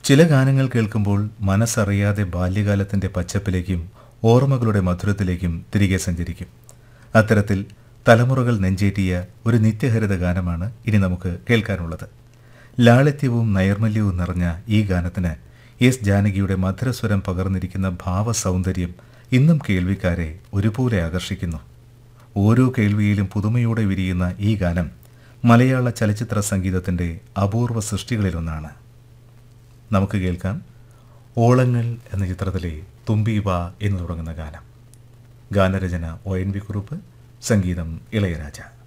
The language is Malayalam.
ചില ഗാനങ്ങൾ കേൾക്കുമ്പോൾ മനസ്സറിയാതെ ബാല്യകാലത്തിൻ്റെ പച്ചപ്പിലേക്കും ഓർമ്മകളുടെ മധുരത്തിലേക്കും തിരികെ സഞ്ചരിക്കും അത്തരത്തിൽ തലമുറകൾ നെഞ്ചേറ്റിയ ഒരു നിത്യഹരിത ഗാനമാണ് ഇനി നമുക്ക് കേൾക്കാനുള്ളത് ലാളിത്യവും നൈർമല്യവും നിറഞ്ഞ ഈ ഗാനത്തിന് എസ് ജാനകിയുടെ മധുരസ്വരം പകർന്നിരിക്കുന്ന ഭാവസൗന്ദര്യം ഇന്നും കേൾവിക്കാരെ ഒരുപോലെ ആകർഷിക്കുന്നു ഓരോ കേൾവിയിലും പുതുമയോടെ വിരിയുന്ന ഈ ഗാനം മലയാള ചലച്ചിത്ര സംഗീതത്തിൻ്റെ അപൂർവ സൃഷ്ടികളിലൊന്നാണ് നമുക്ക് കേൾക്കാം ഓളങ്ങൾ എന്ന ചിത്രത്തിലെ തുമ്പീവ എന്ന് തുടങ്ങുന്ന ഗാനം ഗാനരചന ഒ എൻ വി കുറുപ്പ് സംഗീതം ഇളയരാജ